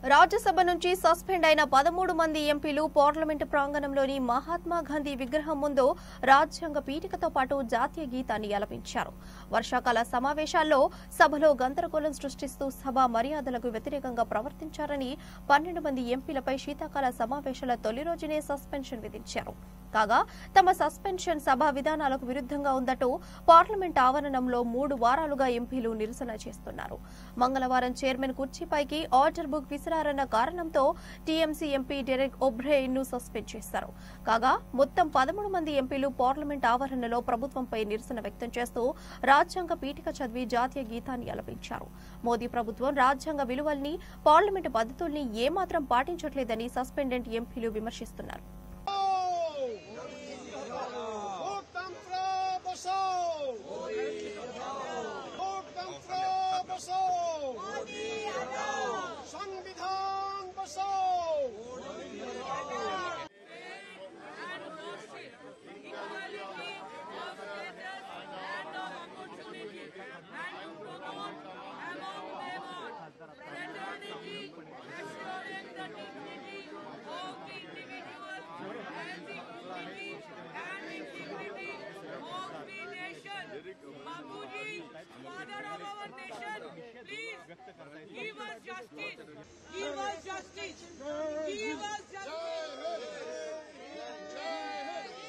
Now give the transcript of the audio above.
రాజ్యసభ నుంచి సస్పెండ్ అయిన పదమూడు మంది ఎంపీలు పార్లమెంటు ప్రాంగణంలోని మహాత్మా గాంధీ విగ్రహం ముందు రాజ్యాంగ పీఠికతో పాటు జాతీయ గీతాన్ని ఆలపించారు వర్షాకాల సమావేశాల్లో సభలో గందరగోళం సృష్టిస్తూ సభ మర్యాదలకు వ్యతిరేకంగా ప్రవర్తించారని పన్నెండు మంది ఎంపీలపై శీతాకాల సమావేశాల తొలి రోజునే సస్పెన్షన్ విధించారు కాగా తమ సస్పెన్షన్ సభా విధానాలకు విరుద్ధంగా ఉందంటూ పార్లమెంట్ ఆవరణంలో మూడు వారాలుగా ఎంపీలు నిరసన చేస్తున్నారు మంగళవారం చైర్మన్ కుర్చీపైకి ఆర్డర్ బుక్ విసిరారన్న కారణంతో టీఎంసీ ఎంపీ డెరెక్ ఒబ్రెయిన్ ను సస్పెండ్ చేశారు కాగా మొత్తం పదమూడు మంది ఎంపీలు పార్లమెంట్ ఆవరణలో ప్రభుత్వంపై నిరసన వ్యక్తం చేస్తూ రాజ్యాంగ పీఠిక చదివి జాతీయ గీతాన్ని ఆలపించారు మోదీ ప్రభుత్వం రాజ్యాంగ విలువల్ని పార్లమెంటు పద్ధతుల్ని ఏమాత్రం పాటించట్లేదని సస్పెండెంట్ ఎంపీలు విమర్శిస్తున్నారు Looktantra Baso! Looktantra Baso! संविधान बसाओ Babuji, father of our nation, please give